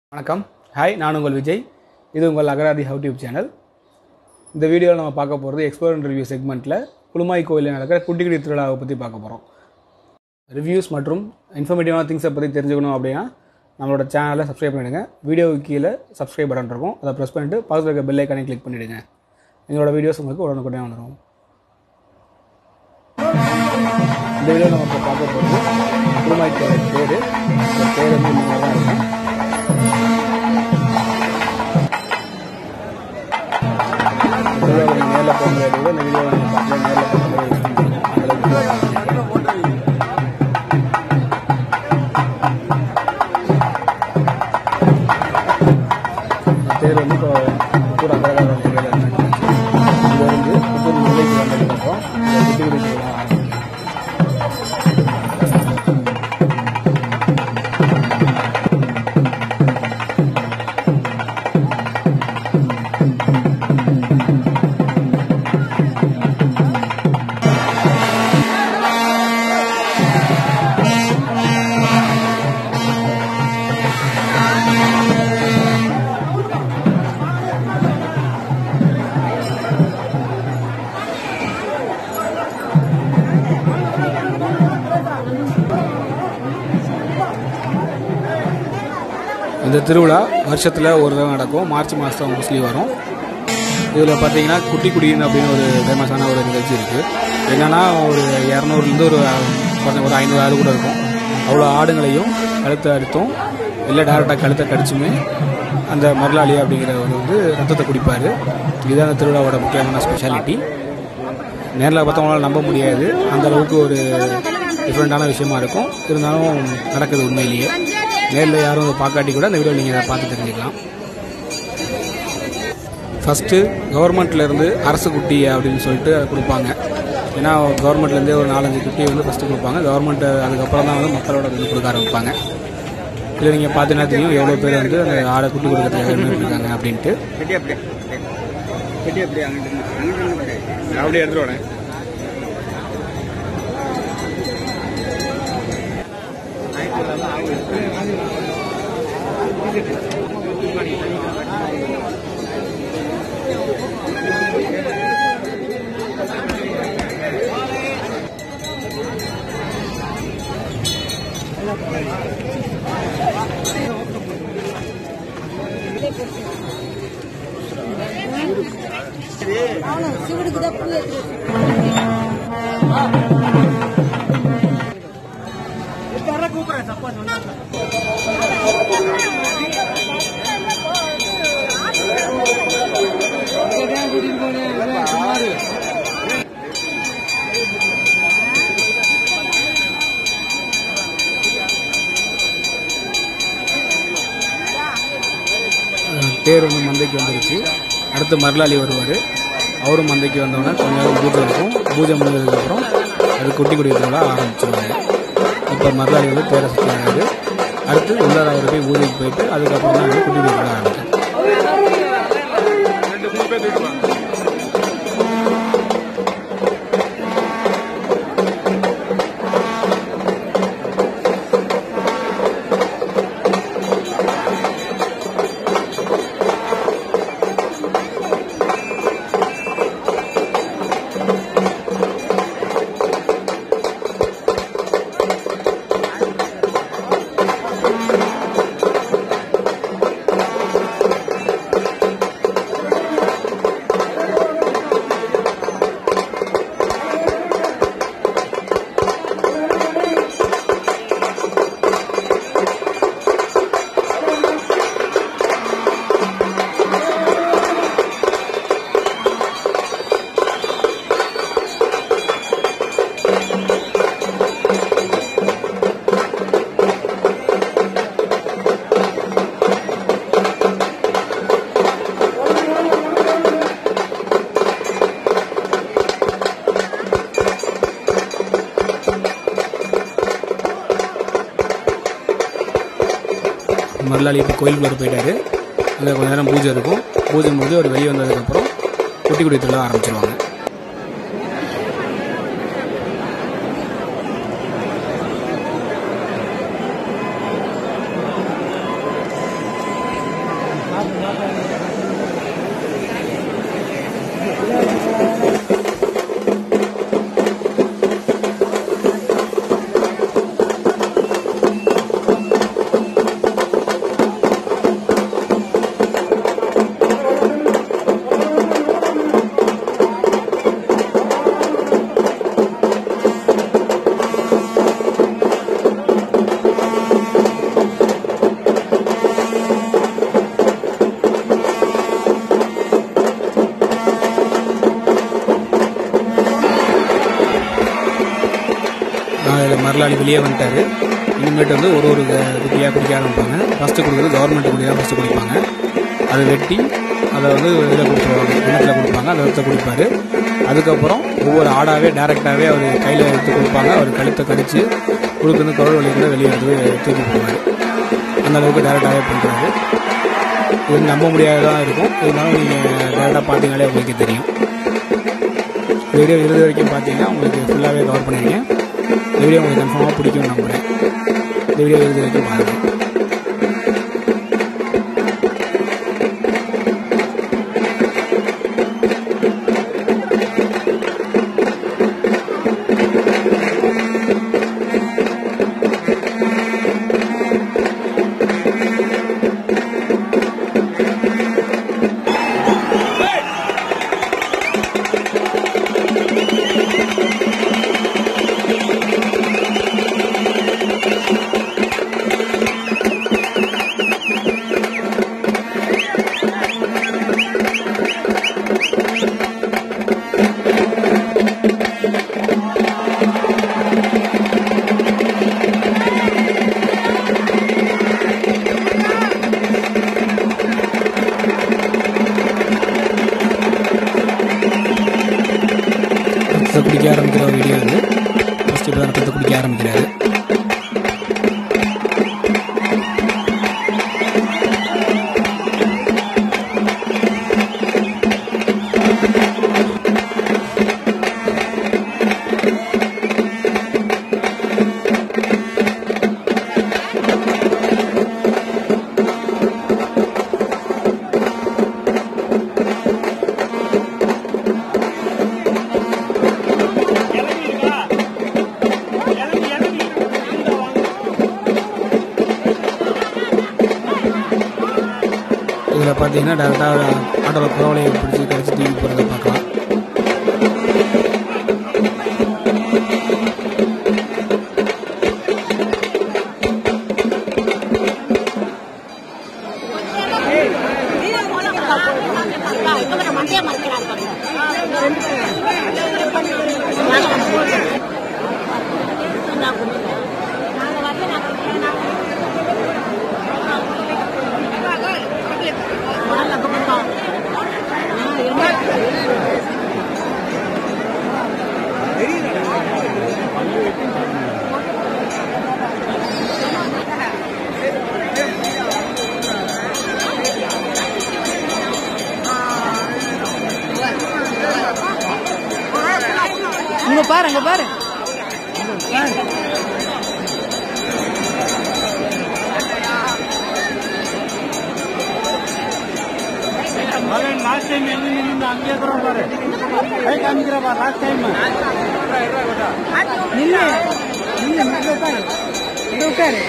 வணக்கம் ஹாய் நான் உங்கள் விஜய் இது உங்கள் அகராதி ஹவு டியூப் சேனல் இந்த வீடியோவில் நம்ம பார்க்க போகிறது எக்ஸ்ப்ளோர் அண்ட் ரிவ்யூ செக்மெண்ட்டில் குளுமாய் கோயிலில் நடக்கிற குட்டி குட்டி திருவிழாவை பற்றி பார்க்க போகிறோம் ரிவ்யூஸ் மற்றும் இன்ஃபர்மேட்டிவான திங்ஸை பற்றி தெரிஞ்சுக்கணும் அப்படின்னா நம்மளோட சேனலை சப்ஸ்கிரைப் பண்ணிவிடுங்க வீடியோவுக்கு கீழே சப்ஸ்கிரைப் பட்டன் இருக்கும் அதை ப்ரெஸ் பண்ணிட்டு பக்கத்தில் இருக்க பெல் ஐக்கானே கிளிக் பண்ணிவிடுங்க எங்களோட வீடியோஸ் உங்களுக்கு உடனுக்குடனே வந்துடும் இந்த வீடியோ நம்ம இப்போ பார்க்க போகிறது குளுமாய் கோயில் பேர் இந்த பேர் வந்து இந்த மாதிரி தான் இருக்கும் வீடியோவை நீங்கள் நேரில் போக முடியாத விட இந்த வீடியோவை நீங்கள் பார்க்கல நேரில் போக பேர் வந்து இப்போ கூட அகரகார நிலையில் இங்கே வந்து புத்தூர் நிலைக்கு வந்ததுக்கப்புறம் இந்த குட்டி குடி திருவிழா ஆரம்பிக்கும் இந்த திருவிழா வருஷத்தில் ஒரு தடவை நடக்கும் மார்ச் மாதம் மோஸ்ட்லி வரும் இதில் பார்த்தீங்கன்னா குட்டி குடியின் அப்படின்னு ஒரு ஃபேமஸான ஒரு நிகழ்ச்சி இருக்குது என்னென்னா ஒரு இரநூறுலேருந்து ஒரு கொஞ்சம் ஒரு ஐநூறு ஆடு கூட இருக்கும் அவ்வளோ ஆடுங்களையும் கழுத்தை அறுத்தும் இல்லை டேரெக்டாக கழுத்தை கடிச்சுமே அந்த மருளாளி அப்படிங்கிறவர் வந்து ரத்தத்தை குடிப்பார் இதுதான் அந்த திருவிழாவோட முக்கியமான ஸ்பெஷாலிட்டி நேரில் பார்த்தவங்களால நம்ப முடியாது அந்த அளவுக்கு ஒரு டிஃப்ரெண்ட்டான விஷயமா இருக்கும் இருந்தாலும் நடக்குது உண்மையிலேயே நேரில் யாரும் அதை பார்க்காட்டி கூட இந்த வீடியோ நீங்கள் பார்த்து தெரிஞ்சுக்கலாம் ஃபஸ்ட்டு கவர்மெண்ட்லேருந்து அரசு குட்டி அப்படின்னு சொல்லிட்டு அதை கொடுப்பாங்க ஏன்னா கவர்மெண்ட்லேருந்தே ஒரு நாலஞ்சு குட்டி வந்து ஃபஸ்ட்டு கொடுப்பாங்க கவர்மெண்ட் அதுக்கப்புறம் தான் வந்து மக்களோட வந்து கொடுக்க ஆரம்பிப்பாங்க இதில் நீங்கள் பார்த்தீங்கன்னா தெரியும் எவ்வளோ பேர் வந்து அந்த ஆடை குட்டி கொடுக்கறதுக்காக நின்றுட்டு இருக்காங்க அப்படின்ட்டு பெட்டி அப்படியே பெட்டி அப்படியே அங்கிட்டு இருந்து- அங்கிட்டு இருந்து பாரு. நான் அப்படியே எடுத்துட்டு வரேன் అవును శివుడికి తప్పు ఎత్తుకు தேர் வந்து மந்தைக்கு வந்துருச்சு அடுத்து மருளாளி வருவார் அவரும் மந்தைக்கு வந்தோடனே கொஞ்ச நேரம் பூஜை இருக்கும் பூஜை முடிஞ்சதுக்கப்புறம் அது குட்டி குடி திருவிழா ஆரம்பிச்சிருவாங்க இப்போ மருளாளி வந்து தேரை சுற்றி வராது அடுத்து உள்ளார அவர் போய் பூஜைக்கு போயிட்டு அதுக்கப்புறம் தான் வந்து குட்டி குடி திருவிழா ஆரம்பிக்கும் ரெண்டு மூணு பேர் தூக்கிட்டு வாங்க மருளாளி இப்போ கோயிலுக்குள்ளே போயிட்டாரு அங்கே கொஞ்ச நேரம் பூஜை இருக்கும் பூஜை முடிஞ்சு அவர் வெளியே வந்ததுக்கப்புறம் குட்டி குடி திருவிழா ஆரம்பிச்சிருவாங்க இதில் மரலாளி வெளியே வந்துட்டாரு இனிமேட்டு வந்து ஒரு ஒரு குட்டியாக குடிக்க ஆரம்பிப்பாங்க ஃபஸ்ட்டு கொடுக்குறது கவர்மெண்ட் குடி தான் ஃபஸ்ட்டு குடிப்பாங்க அதை வெட்டி அதை வந்து இதில் கொடுத்துருவாங்க கிணத்துல கொடுப்பாங்க அதை எடுத்து குடிப்பார் அதுக்கப்புறம் ஒவ்வொரு ஆடாகவே டேரெக்டாகவே அவர் கையில் எடுத்து கொடுப்பாங்க அவர் கழுத்தை கடித்து கொடுக்குறது குரல் வழியில் வெளியே எடுத்து தூக்கி போடுவார் அந்த அளவுக்கு டேரெக்டாகவே பண்ணுறாரு இது நம்ப முடியாததாக இருக்கும் இருந்தாலும் நீங்கள் டேரெக்டாக பார்த்தீங்களே உங்களுக்கு தெரியும் இந்த வீடியோ இறுதி வரைக்கும் பார்த்தீங்கன்னா உங்களுக்கு ஃபுல்லாகவே கவர் பண்ணியிருக்கேன் இந்த வீடியோ உங்களுக்கு கன்ஃபார்மாக பிடிக்கும்னு நம்புகிறேன் இந்த வீடியோ இறுதி வரைக்கும் பாருங்கள் ரத்தத்தை குடிக்க ஆரம்பிக்கிற ஒரு வீடியோ இது ஃபஸ்ட் இப்போ ரத்தத்தை குடிக்க ஆரம்பிக்கிறாரு இதில் பார்த்தீங்கன்னா டேரெக்டாக ஆட்டோவில் குறவலையை பிடிச்சி கடிச்சு தூக்கி போகிறத பார்க்கலாம் இங்க பாரு அங்க பாரு லாஸ்ட் டைம் எங்க நின்று அங்கே கூட பாரு கை காமிக்கிறப்பா லாஸ்ட் டைம் நில்லு நில்லு இங்க உட்காரு இங்க உட்காரு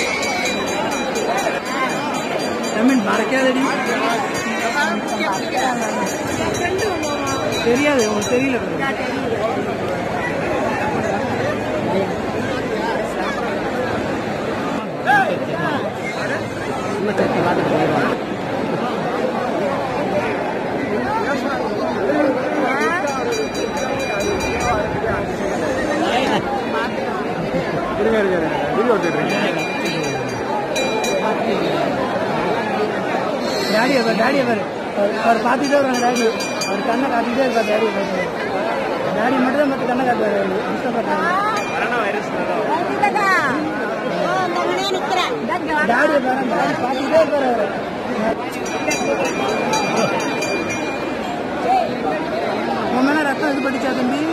தமிழ் மறக்காதடி தெரியாது உனக்கு தெரியல இருங்க இருங்க வீடியோ டாடி அவர் டாடி அவர் அவர் பார்த்துட்டே வருவாங்க டாடி அவர் கண்ணை காட்டிட்டே இருப்பார் டாடி டாடி மட்டும் தான் மற்ற கண்ணை காட்டுவார் அவர் டாடி பாரு டாடி பார்த்துட்டே இருப்பார் அவர் உன் மேல ரத்தம் இது படிச்சா தம்பி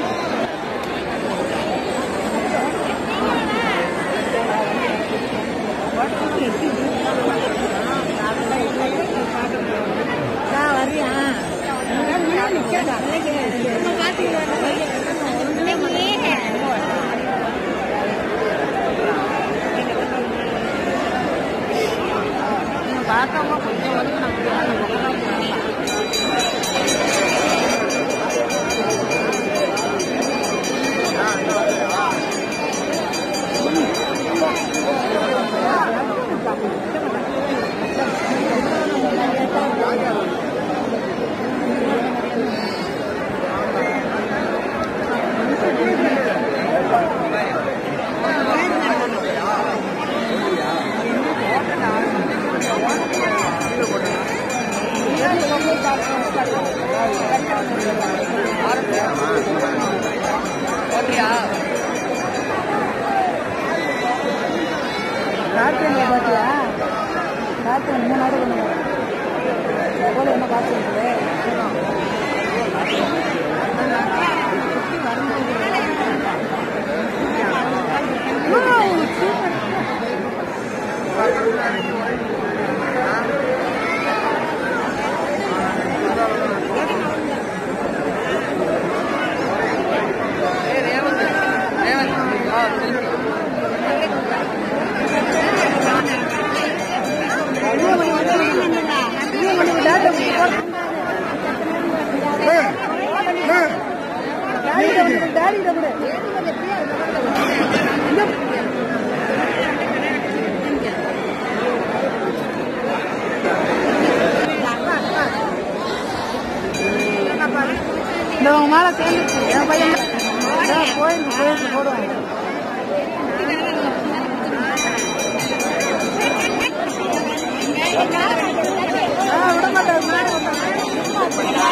கார்ட்டூன்ல பாத்தியா கார்ட்டூன் மூணு நாடு பண்ணுங்க போல என்ன கார்ட்டூன் டாடி கூட இந்த உங்க மேல சேர்ந்துச்சு என் பையன் கோயில் கோயில் போடுவாங்க ஆ, விட மாட்டாரு முன்னாடி வந்தாங்க.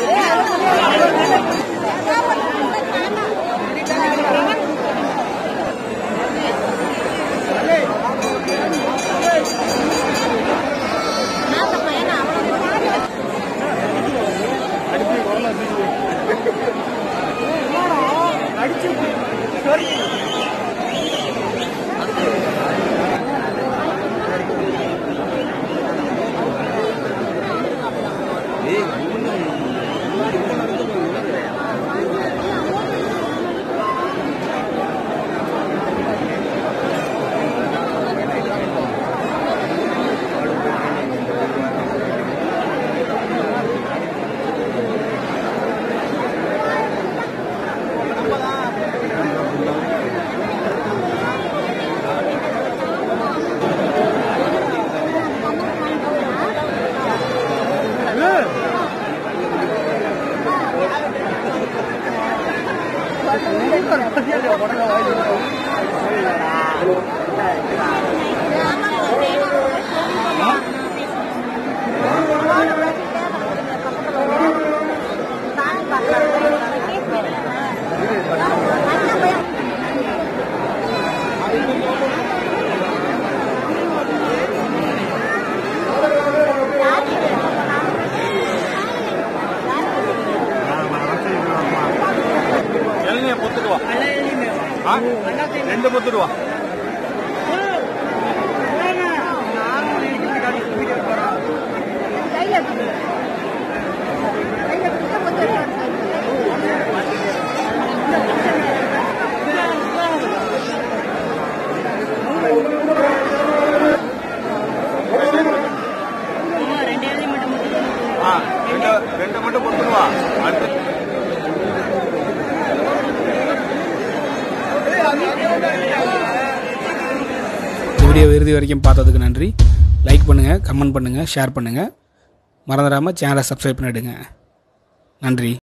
ಎಳ್ನೀರು ಪುತ್ತುಡುವ ரெண்டு பத்துடுவா ஆ ரெண்டு ரெண்டு மட்டும் கொடுத்துருவா அடுத்து இந்த வீடியோ இறுதி வரைக்கும் பார்த்ததுக்கு நன்றி லைக் பண்ணுங்கள் கமெண்ட் பண்ணுங்கள் ஷேர் பண்ணுங்கள் மறந்துடாமல் சேனலை சப்ஸ்கிரைப் பண்ணிவிடுங்க நன்றி